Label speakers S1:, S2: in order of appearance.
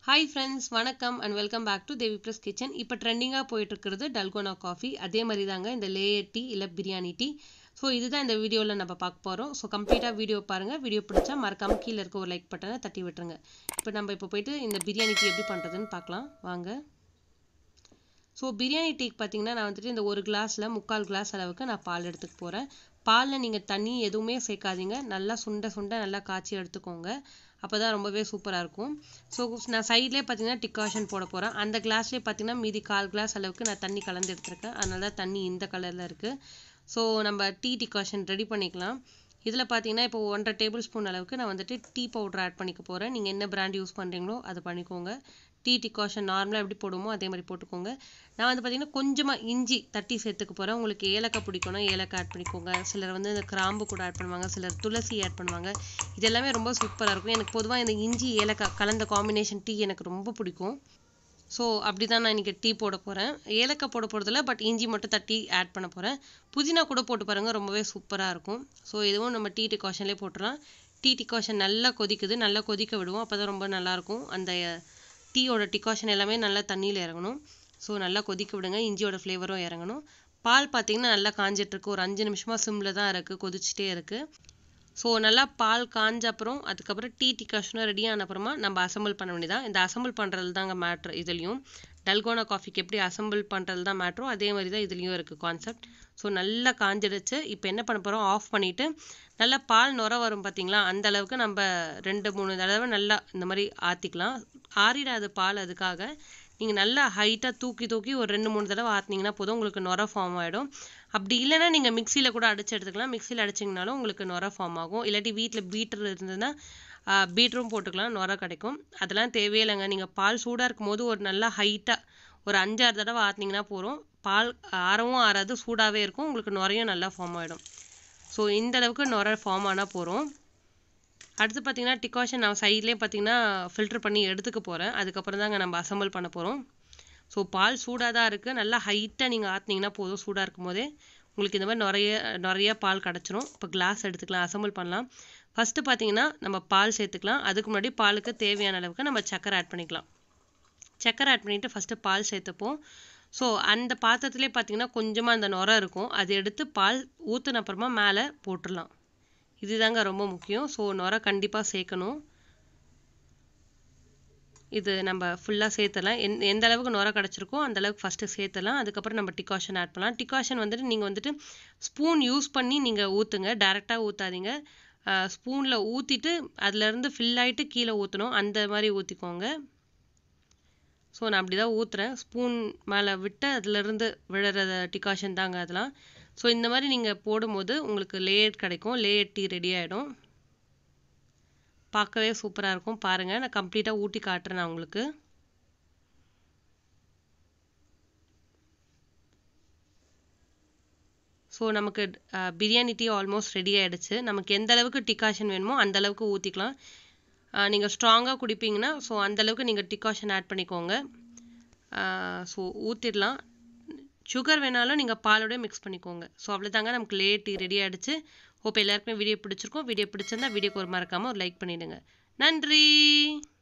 S1: hi friends வணக்கம் and welcome back to Devi plus kitchen இப்போ ட்ரெண்டிங்காக போயிட்டு இருக்கிறது டல்கோனா காஃபி அதே மாதிரி தாங்க இந்த லேயர் டீ இல்லை பிரியாணி டீ ஸோ இதுதான் இந்த வீடியோவில் நம்ம பார்க்க போகிறோம் ஸோ கம்ப்ளீட்டாக வீடியோ பாருங்கள் வீடியோ பிடிச்சா மறக்காம கீழே இருக்க ஒரு லைக் பட்டனை தட்டி விட்டுருங்க இப்போ நம்ம இப்போ போயிட்டு இந்த பிரியாணி டீ எப்படி பண்ணுறதுன்னு பார்க்கலாம் வாங்க ஸோ பிரியாணி டீக்கு பார்த்தீங்கன்னா நான் வந்துட்டு இந்த ஒரு கிளாஸில் முக்கால் கிளாஸ் அளவுக்கு நான் பால் எடுத்துக்க போகிறேன் பாலில் நீங்கள் தண்ணி எதுவுமே சேர்க்காதீங்க நல்லா சுண்ட சுண்ட நல்லா காய்ச்சி எடுத்துக்கோங்க அப்போ தான் ரொம்பவே சூப்பராக இருக்கும் ஸோ நான் சைட்லேயே பார்த்தீங்கன்னா டிகாஷன் போட போகிறேன் அந்த கிளாஸ்லேயே பார்த்தீங்கன்னா மீதி கால் கிளாஸ் அளவுக்கு நான் தண்ணி கலந்து எடுத்திருக்கேன் அதனால தான் தண்ணி இந்த கலரில் இருக்குது ஸோ நம்ம டீ டிகாஷன் ரெடி பண்ணிக்கலாம் இதில் பார்த்தீங்கன்னா இப்போ ஒன்றரை டேபிள் ஸ்பூன் அளவுக்கு நான் வந்துட்டு டீ பவுடர் ஆட் பண்ணிக்க போகிறேன் நீங்கள் என்ன பிராண்ட் யூஸ் பண்ணுறீங்களோ அதை பண்ணிக்கோங்க டீ டிகாஷன் நார்மலாக எப்படி போடுமோ அதே மாதிரி போட்டுக்கோங்க நான் வந்து பார்த்தீங்கன்னா கொஞ்சமாக இஞ்சி தட்டி சேர்த்துக்க போகிறேன் உங்களுக்கு ஏலக்காய் பிடிக்கணும் ஏலக்காய் ஆட் பண்ணிக்கோங்க சிலர் வந்து இந்த கிராம்பு கூட ஆட் பண்ணுவாங்க சிலர் துளசி ஆட் பண்ணுவாங்க இது எல்லாமே ரொம்ப சூப்பராக இருக்கும் எனக்கு பொதுவாக இந்த இஞ்சி ஏலக்காய் கலந்த காம்பினேஷன் டீ எனக்கு ரொம்ப பிடிக்கும் ஸோ அப்படி தான் நான் இன்றைக்கி டீ போட போகிறேன் ஏலக்காய் போட போகிறதில்ல பட் இஞ்சி மட்டும் தட்டி ஆட் பண்ண போகிறேன் புதினா கூட போட்டு பாருங்கள் ரொம்பவே சூப்பராக இருக்கும் ஸோ இதுவும் நம்ம டீ டிகாஷன்லேயே போட்டுடலாம் டீ டிகாஷன் நல்லா கொதிக்குது நல்லா கொதிக்க விடுவோம் அப்போ தான் ரொம்ப நல்லாயிருக்கும் அந்த டீயோட டிகாஷன் எல்லாமே நல்லா தண்ணியில் இறங்கணும் ஸோ நல்லா கொதிக்க விடுங்க இஞ்சியோட ஃப்ளேவரும் இறங்கணும் பால் பார்த்தீங்கன்னா நல்லா காஞ்சிட்ருக்கு ஒரு அஞ்சு நிமிஷமாக சிம்மில் தான் இருக்குது கொதிச்சுட்டே இருக்குது ஸோ நல்லா பால் காஞ்ச அப்புறம் அதுக்கப்புறம் டீ டிகாஷனும் ரெடி ஆன அப்புறமா நம்ம அசம்பிள் பண்ண வேண்டியதான் இந்த அசம்பிள் பண்ணுறது தாங்க மேட்ரு இதுலேயும் டல்கோனா காஃபிக்கு எப்படி அசம்பிள் பண்ணுறது தான் மேட்ரோ அதே மாதிரி தான் இதுலேயும் இருக்குது கான்செப்ட் ஸோ நல்லா காஞ்சிடுச்சு இப்போ என்ன பண்ண போகிறோம் ஆஃப் பண்ணிவிட்டு நல்லா பால் நுர வரும் பார்த்தீங்களா அந்த அளவுக்கு நம்ம ரெண்டு மூணு தடவை நல்லா இந்த மாதிரி ஆற்றிக்கலாம் ஆறிடாது பால் அதுக்காக நீங்கள் நல்லா ஹைட்டாக தூக்கி தூக்கி ஒரு ரெண்டு மூணு தடவை ஆற்றினீங்கன்னா போதும் உங்களுக்கு நுர ஃபார்ம் ஆகிடும் அப்படி இல்லைன்னா நீங்கள் மிக்சியில் கூட அடிச்சு எடுத்துக்கலாம் மிக்சியில் அடிச்சிங்கனாலும் உங்களுக்கு நுர ஃபார்ம் ஆகும் இல்லாட்டி வீட்டில் பீட்டர் இருந்ததுன்னா பீட்டரும் போட்டுக்கலாம் நுர கிடைக்கும் அதெல்லாம் தேவையே இல்லைங்க நீங்கள் பால் சூடாக இருக்கும் போது ஒரு நல்லா ஹைட்டாக ஒரு அஞ்சாறு தடவை ஆற்றினீங்கன்னா போதும் பால் ஆறவும் ஆறாது சூடாகவே இருக்கும் உங்களுக்கு நுரையும் நல்லா ஃபார்ம் ஆகிடும் ஸோ இந்த அளவுக்கு நுர ஃபார்ம் ஆனால் போகிறோம் அடுத்து பார்த்தீங்கன்னா டிகாஷன் நான் சைட்லேயே பார்த்தீங்கன்னா ஃபில்டர் பண்ணி எடுத்துக்க போகிறேன் அதுக்கப்புறம் தாங்க நம்ம அசம்பிள் பண்ண போகிறோம் ஸோ பால் சூடாக தான் இருக்குது நல்லா ஹைட்டாக நீங்கள் ஆற்றினீங்கன்னா போதும் சூடாக இருக்கும் போதே உங்களுக்கு இந்த மாதிரி நிறைய நிறைய பால் கிடச்சிரும் இப்போ கிளாஸ் எடுத்துக்கலாம் அசம்பிள் பண்ணலாம் ஃபஸ்ட்டு பார்த்தீங்கன்னா நம்ம பால் சேர்த்துக்கலாம் அதுக்கு முன்னாடி பாலுக்கு தேவையான அளவுக்கு நம்ம சக்கரை ஆட் பண்ணிக்கலாம் சக்கரை ஆட் பண்ணிவிட்டு ஃபஸ்ட்டு பால் சேர்த்துப்போம் ஸோ அந்த பாத்திரத்துலேயே பார்த்தீங்கன்னா கொஞ்சமாக அந்த நுரை இருக்கும் அதை எடுத்து பால் ஊற்றின அப்புறமா மேலே போட்டுடலாம் இதுதாங்க ரொம்ப முக்கியம் ஸோ நுர கண்டிப்பாக சேர்க்கணும் இது நம்ம ஃபுல்லாக சேர்த்துலாம் எந் எந்த அளவுக்கு நுர கிடச்சிருக்கோ அந்த அளவுக்கு ஃபஸ்ட்டு சேர்த்துலாம் அதுக்கப்புறம் நம்ம டிகாஷன் ஆட் பண்ணலாம் டிகாஷன் வந்துட்டு நீங்கள் வந்துட்டு ஸ்பூன் யூஸ் பண்ணி நீங்கள் ஊற்றுங்க டேரெக்டாக ஊற்றாதீங்க ஸ்பூனில் ஊற்றிட்டு அதுலேருந்து ஃபில் ஆகிட்டு கீழே ஊற்றணும் அந்த மாதிரி ஊற்றிக்கோங்க ஸோ நான் அப்படி தான் ஊற்றுறேன் ஸ்பூன் மேலே விட்டு அதுலேருந்து விழுற டிகாஷன் தாங்க அதெல்லாம் ஸோ இந்த மாதிரி நீங்கள் போடும்போது உங்களுக்கு லேயர் கிடைக்கும் லேயர் டீ ரெடி ஆகிடும் பார்க்கவே சூப்பராக இருக்கும் பாருங்கள் நான் கம்ப்ளீட்டாக ஊட்டி காட்டுறேன் நான் உங்களுக்கு ஸோ நமக்கு பிரியாணி டீ ஆல்மோஸ்ட் ரெடி ஆகிடுச்சு நமக்கு எந்த அளவுக்கு டிகாஷன் வேணுமோ அந்த அளவுக்கு ஊற்றிக்கலாம் நீங்கள் ஸ்ட்ராங்காக குடிப்பீங்கன்னா ஸோ அந்தளவுக்கு நீங்கள் டிகாஷன் ஆட் பண்ணிக்கோங்க ஸோ ஊற்றிடலாம் சுகர் வேணாலும் நீங்கள் பாலோட மிக்ஸ் பண்ணிக்கோங்க ஸோ அவ்வளோதாங்க நமக்கு லேட் டீ ரெடி ஆகிடுச்சு ஹோப் எல்லாருக்குமே வீடியோ பிடிச்சிருக்கோம் வீடியோ பிடிச்சிருந்தா வீடியோக்கு ஒரு மறக்காமல் ஒரு லைக் பண்ணிவிடுங்க நன்றி